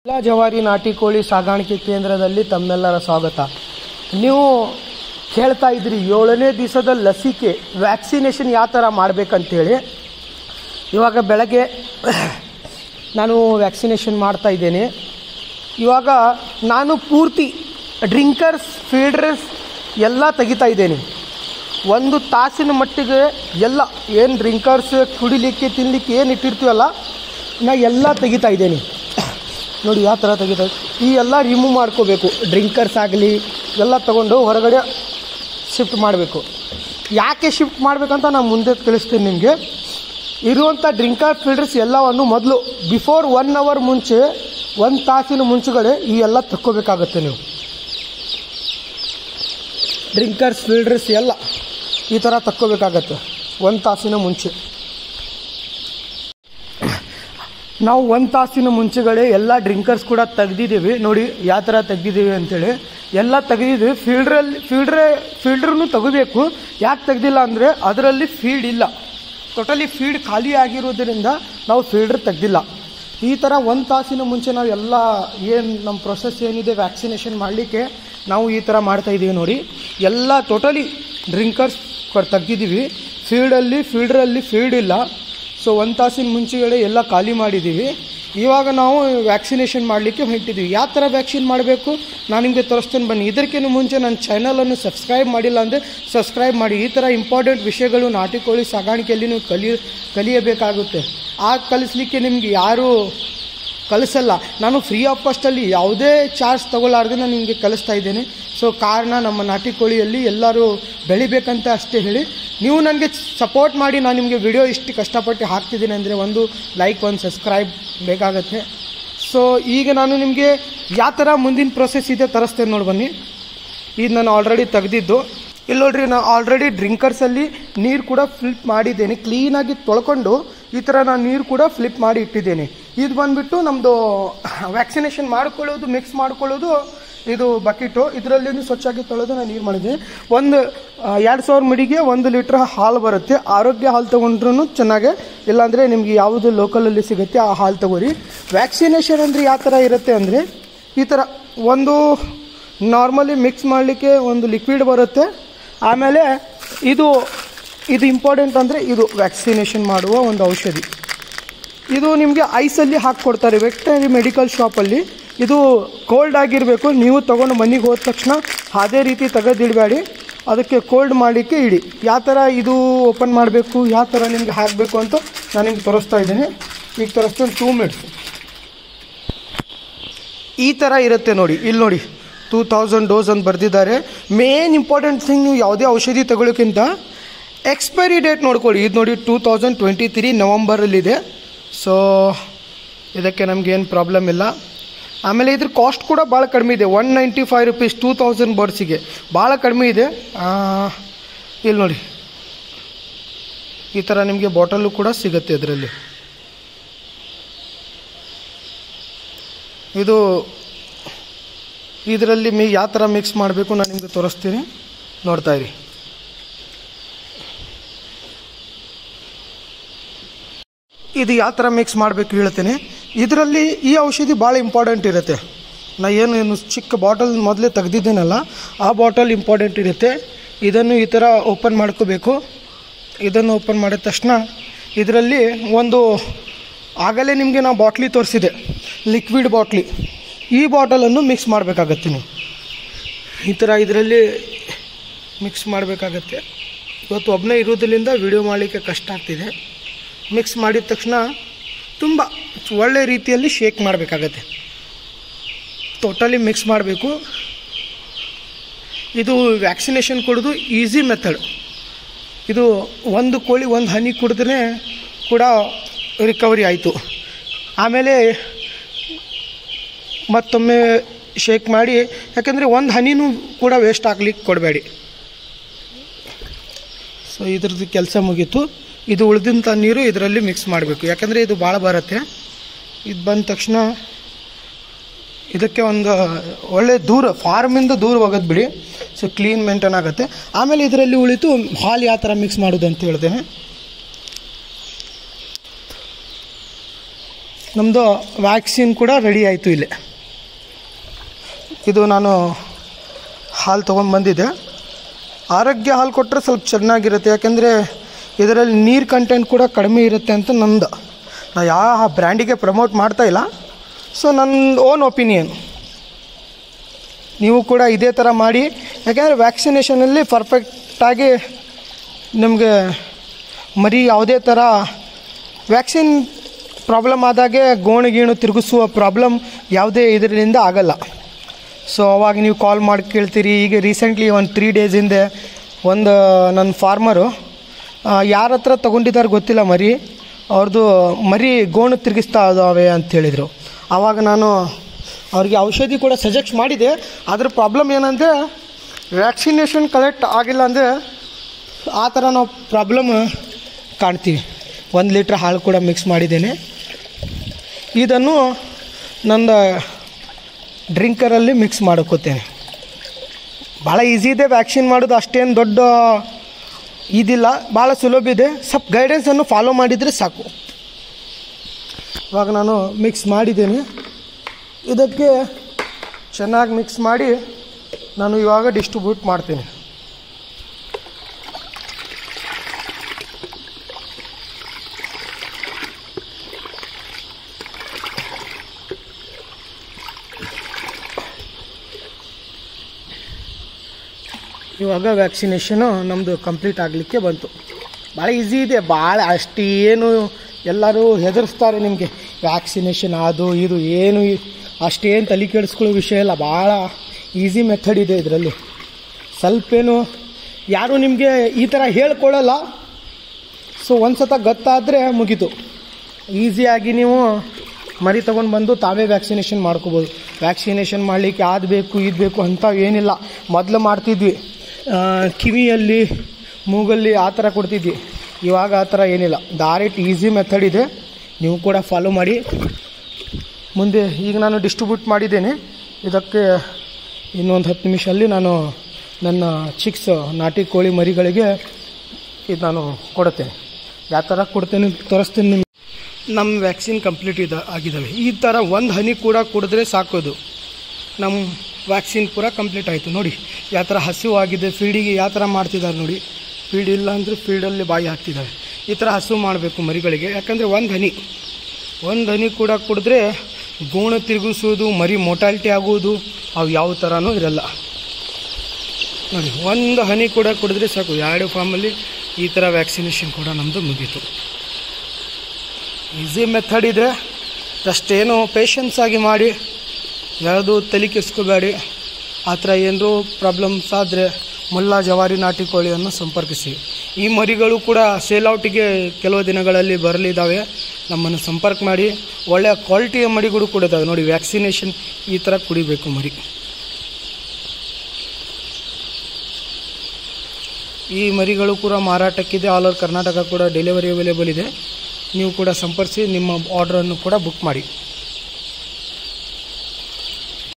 ಜಿಲ್ಲಾ ಜವಾರಿ ನಾಟಿ ಕೋಳಿ ಸಾಗಾಣಿಕೆ ಕೇಂದ್ರದಲ್ಲಿ ತಮ್ಮೆಲ್ಲರ ಸ್ವಾಗತ ನೀವು ಕೇಳ್ತಾ ಇದ್ರಿ ಏಳನೇ ದಿವಸದ ಲಸಿಕೆ ವ್ಯಾಕ್ಸಿನೇಷನ್ ಯಾವ ಥರ ಮಾಡಬೇಕಂತೇಳಿ ಇವಾಗ ಬೆಳಗ್ಗೆ ನಾನು ವ್ಯಾಕ್ಸಿನೇಷನ್ ಮಾಡ್ತಾ ಇದ್ದೇನೆ ಇವಾಗ ನಾನು ಪೂರ್ತಿ ಡ್ರಿಂಕರ್ಸ್ ಫೀಡರ್ಸ್ ಎಲ್ಲ ತೆಗಿತಾ ಇದ್ದೇನೆ ಒಂದು ತಾಸಿನ ಮಟ್ಟಿಗೆ ಎಲ್ಲ ಏನು ಡ್ರಿಂಕರ್ಸ್ ಕುಡಿಲಿಕ್ಕೆ ತಿನ್ನಲಿಕ್ಕೆ ಏನು ಇಟ್ಟಿರ್ತೀವಲ್ಲ ನಾ ಎಲ್ಲ ತೆಗಿತಾ ಇದ್ದೇನೆ ನೋಡಿ ಯಾವ ಥರ ತೆಗಿತಾ ಈ ಎಲ್ಲ ರಿಮೂವ್ ಮಾಡ್ಕೋಬೇಕು ಡ್ರಿಂಕರ್ಸ್ ಆಗಲಿ ಎಲ್ಲ ತಗೊಂಡು ಹೊರಗಡೆ ಶಿಫ್ಟ್ ಮಾಡಬೇಕು ಯಾಕೆ ಶಿಫ್ಟ್ ಮಾಡಬೇಕಂತ ನಾನು ಮುಂದೆ ತಿಳಿಸ್ತೀನಿ ನಿಮಗೆ ಇರುವಂಥ ಡ್ರಿಂಕರ್ ಫಿಲ್ಟರ್ಸ್ ಎಲ್ಲವನ್ನು ಮೊದಲು ಬಿಫೋರ್ ಒನ್ ಅವರ್ ಮುಂಚೆ ಒಂದು ತಾಸಿನ ಮುಂಚೆಗಡೆ ಈ ಎಲ್ಲ ತಕ್ಕೋಬೇಕಾಗತ್ತೆ ನೀವು ಡ್ರಿಂಕರ್ಸ್ ಫಿಲ್ಟರ್ಸ್ ಎಲ್ಲ ಈ ಥರ ತಕ್ಕೋಬೇಕಾಗತ್ತೆ ಒಂದು ತಾಸಿನ ಮುಂಚೆ ನಾವು ಒಂದು ತಾಸಿನ ಮುಂಚೆಗಡೆ ಎಲ್ಲ ಡ್ರಿಂಕರ್ಸ್ ಕೂಡ ತೆಗ್ದಿದ್ದೀವಿ ನೋಡಿ ಯಾವ ಥರ ತೆಗ್ದಿದ್ದೀವಿ ಅಂತೇಳಿ ಎಲ್ಲ ತೆಗ್ದಿದ್ದೀವಿ ಫಿಲ್ಡ್ರಲ್ಲಿ ಫಿಲ್ಡ್ರೆ ಫಿಲ್ಡ್ರನ್ನು ತೆಗಿಬೇಕು ಯಾಕೆ ತೆಗ್ದಿಲ್ಲ ಅಂದರೆ ಅದರಲ್ಲಿ ಫೀಡ್ ಇಲ್ಲ ಟೋಟಲಿ ಫೀಡ್ ಖಾಲಿ ಆಗಿರೋದ್ರಿಂದ ನಾವು ಫಿಲ್ಡ್ರ್ ತೆಗ್ದಿಲ್ಲ ಈ ಥರ ಒಂದು ತಾಸಿನ ಮುಂಚೆ ನಾವು ಎಲ್ಲ ಏನು ನಮ್ಮ ಪ್ರೊಸೆಸ್ ಏನಿದೆ ವ್ಯಾಕ್ಸಿನೇಷನ್ ಮಾಡಲಿಕ್ಕೆ ನಾವು ಈ ಥರ ಮಾಡ್ತಾ ಇದ್ದೀವಿ ನೋಡಿ ಎಲ್ಲ ಟೋಟಲಿ ಡ್ರಿಂಕರ್ಸ್ ತೆಗ್ದಿದ್ದೀವಿ ಫೀಲ್ಡಲ್ಲಿ ಫೀಲ್ಡ್ರಲ್ಲಿ ಫೀಲ್ಡ್ ಇಲ್ಲ ಸೊ ಒಂದು ತಾಸಿನ ಮುಂಚೆಗಡೆ ಎಲ್ಲ ಖಾಲಿ ಮಾಡಿದ್ದೀವಿ ಇವಾಗ ನಾವು ವ್ಯಾಕ್ಸಿನೇಷನ್ ಮಾಡಲಿಕ್ಕೆ ಹೊಂಟಿದ್ದೀವಿ ಯಾವ ಥರ ವ್ಯಾಕ್ಸಿನ್ ಮಾಡಬೇಕು ನಾನು ನಿಮಗೆ ತೋರಿಸ್ತೇನೆ ಬನ್ನಿ ಇದಕ್ಕಿಂತ ಮುಂಚೆ ನನ್ನ ಚಾನಲನ್ನು ಸಬ್ಸ್ಕ್ರೈಬ್ ಮಾಡಿಲ್ಲ ಅಂದರೆ ಸಬ್ಸ್ಕ್ರೈಬ್ ಮಾಡಿ ಈ ಥರ ಇಂಪಾರ್ಟೆಂಟ್ ವಿಷಯಗಳು ನಾಟಿ ಕೋಳಿ ಸಾಗಾಣಿಕೆಯಲ್ಲಿ ನೀವು ಕಲಿ ಕಲಿಯಬೇಕಾಗುತ್ತೆ ಆ ಕಲಿಸ್ಲಿಕ್ಕೆ ನಿಮ್ಗೆ ಯಾರು ಕಲಿಸಲ್ಲ ನಾನು ಫ್ರೀ ಆಫ್ ಕಾಸ್ಟಲ್ಲಿ ಯಾವುದೇ ಚಾರ್ಜ್ ತಗೊಳ್ಳಾರ್ದೆ ನಾನು ನಿಮಗೆ ಕಲಿಸ್ತಾ ಇದ್ದೇನೆ ಸೊ ಕಾರಣ ನಮ್ಮ ನಾಟಿ ಕೋಳಿಯಲ್ಲಿ ಎಲ್ಲರೂ ಬೆಳಿಬೇಕಂತ ಅಷ್ಟೇ ಹೇಳಿ ನೀವು ನನಗೆ ಸಪೋರ್ಟ್ ಮಾಡಿ ನಾನು ನಿಮಗೆ ವಿಡಿಯೋ ಇಷ್ಟು ಕಷ್ಟಪಟ್ಟು ಹಾಕ್ತಿದ್ದೀನಿ ಅಂದರೆ ಒಂದು ಲೈಕ್ ಒಂದು ಸಬ್ಸ್ಕ್ರೈಬ್ ಬೇಕಾಗತ್ತೆ ಸೊ ಈಗ ನಾನು ನಿಮಗೆ ಯಾವ ಥರ ಮುಂದಿನ ಪ್ರೊಸೆಸ್ ಇದೆ ತರಿಸ್ತೇನೆ ನೋಡಿ ಬನ್ನಿ ಇದು ನಾನು ಆಲ್ರೆಡಿ ತೆಗೆದಿದ್ದು ಇಲ್ಲಿ ನೋಡ್ರಿ ನಾನು ಆಲ್ರೆಡಿ ಡ್ರಿಂಕರ್ಸಲ್ಲಿ ನೀರು ಕೂಡ ಫ್ಲಿಪ್ ಮಾಡಿದ್ದೇನೆ ಕ್ಲೀನಾಗಿ ತೊಳ್ಕೊಂಡು ಈ ಥರ ನಾನು ನೀರು ಕೂಡ ಫ್ಲಿಪ್ ಮಾಡಿ ಇಟ್ಟಿದ್ದೇನೆ ಇದು ಬಂದುಬಿಟ್ಟು ನಮ್ಮದು ವ್ಯಾಕ್ಸಿನೇಷನ್ ಮಾಡ್ಕೊಳ್ಳೋದು ಮಿಕ್ಸ್ ಮಾಡ್ಕೊಳ್ಳೋದು ಇದು ಬಕೆಟು ಇದರಲ್ಲಿ ಸ್ವಚ್ಛಾಗಿ ತೊಳೆದು ನಾನು ನೀರು ಮಾಡಿದ್ದೀನಿ ಒಂದು ಎರಡು ಸಾವಿರ ಮಿಡಿಗೆ ಒಂದು ಲೀಟ್ರ್ ಹಾಲು ಬರುತ್ತೆ ಆರೋಗ್ಯ ಹಾಲು ತೊಗೊಂಡ್ರೂ ಚೆನ್ನಾಗೆ ಇಲ್ಲಾಂದರೆ ನಿಮಗೆ ಯಾವುದು ಲೋಕಲಲ್ಲಿ ಸಿಗುತ್ತೆ ಆ ಹಾಲು ತಗೋರಿ ವ್ಯಾಕ್ಸಿನೇಷನ್ ಅಂದರೆ ಯಾವ ಥರ ಇರುತ್ತೆ ಅಂದರೆ ಈ ಥರ ಒಂದು ನಾರ್ಮಲಿ ಮಿಕ್ಸ್ ಮಾಡಲಿಕ್ಕೆ ಒಂದು ಲಿಕ್ವಿಡ್ ಬರುತ್ತೆ ಆಮೇಲೆ ಇದು ಇದು ಇಂಪಾರ್ಟೆಂಟ್ ಅಂದರೆ ಇದು ವ್ಯಾಕ್ಸಿನೇಷನ್ ಮಾಡುವ ಒಂದು ಔಷಧಿ ಇದು ನಿಮಗೆ ಐಸಲ್ಲಿ ಹಾಕ್ಕೊಡ್ತಾರೆ ವೆಟನರಿ ಮೆಡಿಕಲ್ ಶಾಪಲ್ಲಿ ಇದು ಕೋಲ್ಡ್ ಆಗಿರಬೇಕು ನೀವು ತೊಗೊಂಡು ಮನೆಗೆ ಹೋದ ತಕ್ಷಣ ಅದೇ ರೀತಿ ತೆಗೆದಿಡಬೇಡಿ ಅದಕ್ಕೆ ಕೋಲ್ಡ್ ಮಾಡಲಿಕ್ಕೆ ಇಡಿ ಯಾವ ಥರ ಇದು ಓಪನ್ ಮಾಡಬೇಕು ಯಾವ ಥರ ನಿಮಗೆ ಹಾಕಬೇಕು ಅಂತ ನಾನು ನಿಮ್ಗೆ ತೋರಿಸ್ತಾ ಇದ್ದೀನಿ ಈಗ ತೋರಿಸ್ತೇನೆ ಟೂ ಮಿನಿಟ್ಸ್ ಈ ಥರ ಇರುತ್ತೆ ನೋಡಿ ಇಲ್ಲಿ ನೋಡಿ ಟೂ ತೌಸಂಡ್ ಡೋಸ್ ಅಂತ ಬರೆದಿದ್ದಾರೆ ಮೇನ್ ಇಂಪಾರ್ಟೆಂಟ್ ಥಿಂಗ್ ನೀವು ಯಾವುದೇ ಔಷಧಿ ತಗೊಳ್ಳೋಕ್ಕಿಂತ ಎಕ್ಸ್ಪೈರಿ ಡೇಟ್ ನೋಡ್ಕೊಳ್ಳಿ ಇದು ನೋಡಿ ಟೂ ತೌಸಂಡ್ ಟ್ವೆಂಟಿ ತ್ರೀ ನವಂಬರಲ್ಲಿದೆ ಸೊ ಇದಕ್ಕೆ ನಮಗೇನು ಪ್ರಾಬ್ಲಮ್ ಇಲ್ಲ ಆಮೇಲೆ ಇದ್ರ ಕಾಸ್ಟ್ ಕೂಡ ಭಾಳ ಕಡಿಮೆ ಇದೆ one ninety five rupees two thousand ಬರ್ಡ್ಸಿಗೆ ಭಾಳ ಕಡಿಮೆ ಇದೆ ಆ, ಇಲ್ಲಿ ನೋಡಿ ಈ ಥರ ನಿಮಗೆ ಬಾಟಲು ಕೂಡ ಸಿಗುತ್ತೆ ಇದರಲ್ಲಿ ಇದು ಇದರಲ್ಲಿ ಮಿ ಯಾವ ಥರ ಮಿಕ್ಸ್ ಮಾಡಬೇಕು ನಾನು ನಿಮಗೆ ತೋರಿಸ್ತೀನಿ ನೋಡ್ತಾ ಇರಿ ಇದು ಯಾವ ಥರ ಮಿಕ್ಸ್ ಮಾಡಬೇಕು ಹೇಳ್ತೀನಿ ಇದರಲ್ಲಿ ಈ ಔಷಧಿ ಭಾಳ ಇಂಪಾರ್ಟೆಂಟ್ ಇರುತ್ತೆ ನಾ ಏನು ಏನು ಚಿಕ್ಕ ಬಾಟಲ್ ಮೊದಲೇ ತೆಗ್ದಿದ್ದೀನಲ್ಲ ಆ ಬಾಟಲ್ ಇಂಪಾರ್ಟೆಂಟ್ ಇರುತ್ತೆ ಇದನ್ನು ಈ ಥರ ಓಪನ್ ಮಾಡ್ಕೋಬೇಕು ಇದನ್ನು ಓಪನ್ ಮಾಡಿದ ತಕ್ಷಣ ಇದರಲ್ಲಿ ಒಂದು ಆಗಲೇ ನಿಮಗೆ ನಾವು ಬಾಟ್ಲಿ ತೋರಿಸಿದೆ ಲಿಕ್ವಿಡ್ ಬಾಟ್ಲಿ ಈ ಬಾಟಲನ್ನು ಮಿಕ್ಸ್ ಮಾಡಬೇಕಾಗತ್ತೆ ನೀವು ಈ ಥರ ಇದರಲ್ಲಿ ಮಿಕ್ಸ್ ಮಾಡಬೇಕಾಗತ್ತೆ ಇವತ್ತು ಒಬ್ಬನೇ ಇರೋದ್ರಿಂದ ವಿಡಿಯೋ ಮಾಡಲಿಕ್ಕೆ ಕಷ್ಟ ಆಗ್ತಿದೆ ಮಿಕ್ಸ್ ಮಾಡಿದ ತಕ್ಷಣ ತುಂಬ ಒಳ್ಳೆ ರೀತಿಯಲ್ಲಿ ಶೇಕ್ ಮಾಡಬೇಕಾಗತ್ತೆ ಟೋಟಲಿ ಮಿಕ್ಸ್ ಮಾಡಬೇಕು ಇದು ವ್ಯಾಕ್ಸಿನೇಷನ್ ಕೊಡೋದು ಈಸಿ ಮೆಥಡ್ ಇದು ಒಂದು ಕೋಳಿ ಒಂದು ಹನಿ ಕುಡಿದ್ರೆ ಕೂಡ ರಿಕವರಿ ಆಯಿತು ಆಮೇಲೆ ಮತ್ತೊಮ್ಮೆ ಶೇಕ್ ಮಾಡಿ ಯಾಕಂದರೆ ಒಂದು ಹನಿನೂ ಕೂಡ ವೇಸ್ಟ್ ಆಗ್ಲಿಕ್ಕೆ ಕೊಡಬೇಡಿ ಸೊ ಇದ್ರದ್ದು ಕೆಲಸ ಮುಗೀತು ಇದು ಉಳಿದಂಥ ನೀರು ಇದರಲ್ಲಿ ಮಿಕ್ಸ್ ಮಾಡಬೇಕು ಯಾಕಂದರೆ ಇದು ಭಾಳ ಬರುತ್ತೆ ಇದು ಬಂದ ತಕ್ಷಣ ಇದಕ್ಕೆ ಒಂದು ಒಳ್ಳೆ ದೂರ ಫಾರ್ಮಿಂದ ದೂರ ಹೋಗೋದು ಬಿಡಿ ಸೊ ಕ್ಲೀನ್ ಮೇಂಟೈನ್ ಆಗುತ್ತೆ ಆಮೇಲೆ ಇದರಲ್ಲಿ ಉಳಿತು ಹಾಲು ಯಾವ ಥರ ಮಿಕ್ಸ್ ಮಾಡೋದು ಅಂತ ಹೇಳ್ತೇನೆ ನಮ್ಮದು ವ್ಯಾಕ್ಸಿನ್ ಕೂಡ ರೆಡಿ ಆಯಿತು ಇಲ್ಲಿ ಇದು ನಾನು ಹಾಲು ತೊಗೊಂಡು ಬಂದಿದ್ದೆ ಆರೋಗ್ಯ ಹಾಲು ಕೊಟ್ಟರೆ ಸ್ವಲ್ಪ ಚೆನ್ನಾಗಿರುತ್ತೆ ಯಾಕೆಂದರೆ ಇದರಲ್ಲಿ ನೀರು ಕಂಟೆಂಟ್ ಕೂಡ ಕಡಿಮೆ ಇರುತ್ತೆ ಅಂತ ನಂದು ನಾ ಯಾವ ಬ್ರ್ಯಾಂಡಿಗೆ ಪ್ರಮೋಟ್ ಮಾಡ್ತಾ ಇಲ್ಲ ಸೊ ನನ್ನ ಓನ್ ಒಪಿನಿಯನ್ ನೀವು ಕೂಡ ಇದೇ ಥರ ಮಾಡಿ ಯಾಕೆಂದರೆ ವ್ಯಾಕ್ಸಿನೇಷನಲ್ಲಿ ಪರ್ಫೆಕ್ಟಾಗಿ ನಿಮಗೆ ಮರಿ ಯಾವುದೇ ಥರ ವ್ಯಾಕ್ಸಿನ್ ಪ್ರಾಬ್ಲಮ್ ಆದಾಗೆ ಗೋಣು ಗೀಣು ತಿರುಗಿಸುವ ಪ್ರಾಬ್ಲಮ್ ಯಾವುದೇ ಇದರಿಂದ ಆಗಲ್ಲ ಸೊ ಅವಾಗ ನೀವು ಕಾಲ್ ಮಾಡಿ ಕೇಳ್ತೀರಿ ಈಗ ರೀಸೆಂಟ್ಲಿ ಒಂದು ತ್ರೀ ಡೇಸ್ ಹಿಂದೆ ಒಂದು ನನ್ನ ಫಾರ್ಮರು ಯಾರ ಹತ್ರ ತೊಗೊಂಡಿದ್ದಾರೆ ಗೊತ್ತಿಲ್ಲ ಮರಿ ಅವ್ರದ್ದು ಮರಿ ಗೋಣು ತಿರುಗಿಸ್ತಾ ಇದ್ದಾವೆ ಅಂತ ಹೇಳಿದರು ಆವಾಗ ನಾನು ಅವ್ರಿಗೆ ಔಷಧಿ ಕೂಡ ಸಜೆಸ್ಟ್ ಮಾಡಿದೆ ಅದ್ರ ಪ್ರಾಬ್ಲಮ್ ಏನಂದರೆ ವ್ಯಾಕ್ಸಿನೇಷನ್ ಕರೆಕ್ಟ್ ಆಗಿಲ್ಲ ಅಂದರೆ ಆ ಥರ ನಾವು ಪ್ರಾಬ್ಲಮ್ ಕಾಣ್ತೀವಿ ಒಂದು ಲೀಟ್ರ್ ಹಾಲು ಕೂಡ ಮಿಕ್ಸ್ ಮಾಡಿದ್ದೇನೆ ಇದನ್ನು ನಂದು ಡ್ರಿಂಕರಲ್ಲಿ ಮಿಕ್ಸ್ ಮಾಡ್ಕೋತೇನೆ ಭಾಳ ಈಸಿ ಇದೆ ವ್ಯಾಕ್ಸಿನ್ ಮಾಡೋದು ಅಷ್ಟೇನು ದೊಡ್ಡ ಇದಿಲ್ಲ ಭಾಳ ಸುಲಭ ಇದೆ ಸ್ವಲ್ಪ ಗೈಡೆನ್ಸನ್ನು ಫಾಲೋ ಮಾಡಿದರೆ ಸಾಕು ಇವಾಗ ನಾನು ಮಿಕ್ಸ್ ಮಾಡಿದ್ದೇನೆ ಇದಕ್ಕೆ ಚೆನ್ನಾಗಿ ಮಿಕ್ಸ್ ಮಾಡಿ ನಾನು ಇವಾಗ ಡಿಸ್ಟ್ರಿಬ್ಯೂಟ್ ಮಾಡ್ತೀನಿ ಇವಾಗ ವ್ಯಾಕ್ಸಿನೇಷನು ನಮ್ಮದು ಕಂಪ್ಲೀಟ್ ಆಗಲಿಕ್ಕೆ ಬಂತು ಭಾಳ ಈಸಿ ಇದೆ ಭಾಳ ಅಷ್ಟೇನು ಎಲ್ಲರೂ ಹೆದರ್ಸ್ತಾರೆ ನಿಮಗೆ ವ್ಯಾಕ್ಸಿನೇಷನ್ ಅದು ಇದು ಏನು ಇ- ಅಷ್ಟೇನು ತಲೆ ಕೆಡಿಸ್ಕೊಳ್ಳೋ ವಿಷಯ ಇಲ್ಲ ಭಾಳ ಈಸಿ ಮೆಥಡ್ ಇದೆ ಇದರಲ್ಲಿ ಸ್ವಲ್ಪೇನು ಯಾರು ನಿಮಗೆ ಈ ಥರ ಹೇಳ್ಕೊಳ್ಳಲ್ಲ ಸೊ ಒಂದು ಸತ ಗೊತ್ತಾದರೆ ಮುಗೀತು ಈಸಿಯಾಗಿ ನೀವು ಮರಿ ತೊಗೊಂಡು ಬಂದು ತಾವೇ ವ್ಯಾಕ್ಸಿನೇಷನ್ ಮಾಡ್ಕೋಬೋದು ವ್ಯಾಕ್ಸಿನೇಷನ್ ಮಾಡಲಿಕ್ಕೆ ಅದು ಬೇಕು ಇದು ಬೇಕು ಅಂತ ಏನಿಲ್ಲ ಮೊದಲು ಮಾಡ್ತಿದ್ವಿ ಆ, ಕಿವಿಯಲ್ಲಿ ಮೂಗಲ್ಲಿ ಆ ಥರ ಕೊಡ್ತಿದ್ವಿ ಇವಾಗ ಆ ಥರ ಏನಿಲ್ಲ ಡೈರೆಕ್ಟ್ ಈಸಿ ಮೆಥಡ್ ಇದೆ ನೀವು ಕೂಡ ಫಾಲೋ ಮಾಡಿ ಮುಂದೆ ಈಗ ನಾನು ಡಿಸ್ಟ್ರಿಬ್ಯೂಟ್ ಮಾಡಿದ್ದೇನೆ ಇದಕ್ಕೆ ಇನ್ನೊಂದು ಹತ್ತು ನಿಮಿಷಲ್ಲಿ ನಾನು ನನ್ನ ಚಿಕ್ಸ್ ನಾಟಿ ಕೋಳಿ ಮರಿಗಳಿಗೆ ಇದು ನಾನು ಕೊಡುತ್ತೇನೆ ಯಾವ ಥರ ಕೊಡ್ತೇನೆ ತೋರಿಸ್ತೀನಿ ನಿಮ್ಗೆ ನಮ್ಮ ವ್ಯಾಕ್ಸಿನ್ ಕಂಪ್ಲೀಟ್ ಇದೆ ಆಗಿದ್ದಾವೆ ಈ ಥರ ಒಂದು ಹನಿ ಕೂಡ ಕುಡಿದ್ರೆ ಸಾಕೋದು ನಮ್ಮ ವ್ಯಾಕ್ಸಿನ್ ಪೂರ ಕಂಪ್ಲೀಟ್ ಆಯಿತು ನೋಡಿ ಯಾವ ಥರ ಹಸಿವು ಆಗಿದೆ ಫೀಡಿಗೆ ಯಾವ ಥರ ಮಾಡ್ತಿದ್ದಾರೆ ನೋಡಿ ಫೀಡ್ ಇಲ್ಲ ಅಂದರೆ ಫೀಡಲ್ಲಿ ಬಾಯಿ ಹಾಕ್ತಿದ್ದಾರೆ ಈ ಥರ ಹಸಿವು ಮಾಡಬೇಕು ಮರಿಗಳಿಗೆ ಯಾಕಂದರೆ ಒಂದು ಹನಿ ಒಂದು ಹನಿ ಕೂಡ ಕುಡಿದ್ರೆ ಗೋಣ ತಿರುಗಿಸೋದು ಮರಿ ಮೊಟಾಲಿಟಿ ಆಗುವುದು ಅವು ಯಾವ ಥರನೂ ಇರಲ್ಲ ನೋಡಿ ಒಂದು ಹನಿ ಕೂಡ ಕುಡಿದ್ರೆ ಸಾಕು ಎರಡು ಫಾರ್ಮಲ್ಲಿ ಈ ಥರ ವ್ಯಾಕ್ಸಿನೇಷನ್ ಕೂಡ ನಮ್ಮದು ಮುಗೀತು ಈಸಿ ಮೆಥಡ್ ಇದೆ ಅಷ್ಟೇನು ಪೇಷನ್ಸ್ ಆಗಿ ಮಾಡಿ ಯಾವುದು ತಲೆ ಕೆಡಿಸ್ಕೋಬೇಡಿ ಆ ಥರ ಏನಾದರೂ ಪ್ರಾಬ್ಲಮ್ಸ್ ಆದರೆ ಮುಲ್ಲಾ ಜವಾರಿ ನಾಟಿ ಕೋಳಿಯನ್ನು ಸಂಪರ್ಕಿಸಿ ಈ ಮರಿಗಳು ಕೂಡ ಸೇಲ್ ಔಟಿಗೆ ಕೆಲವು ದಿನಗಳಲ್ಲಿ ಬರಲಿದ್ದಾವೆ ನಮ್ಮನ್ನು ಸಂಪರ್ಕ ಮಾಡಿ ಒಳ್ಳೆಯ ಕ್ವಾಲಿಟಿಯ ಮರಿಗಳು ಕೂಡ ಇದ್ದಾವೆ ನೋಡಿ ವ್ಯಾಕ್ಸಿನೇಷನ್ ಈ ಥರ ಕುಡಿಬೇಕು ಮರಿ ಈ ಮರಿಗಳು ಕೂಡ ಮಾರಾಟಕ್ಕಿದೆ ಆಲ್ ಓವರ್ ಕರ್ನಾಟಕ ಕೂಡ ಡೆಲಿವರಿ ಅವೈಲೇಬಲ್ ಇದೆ ನೀವು ಕೂಡ ಸಂಪರ್ಕಿಸಿ ನಿಮ್ಮ ಆರ್ಡ್ರನ್ನು ಕೂಡ ಬುಕ್ ಮಾಡಿ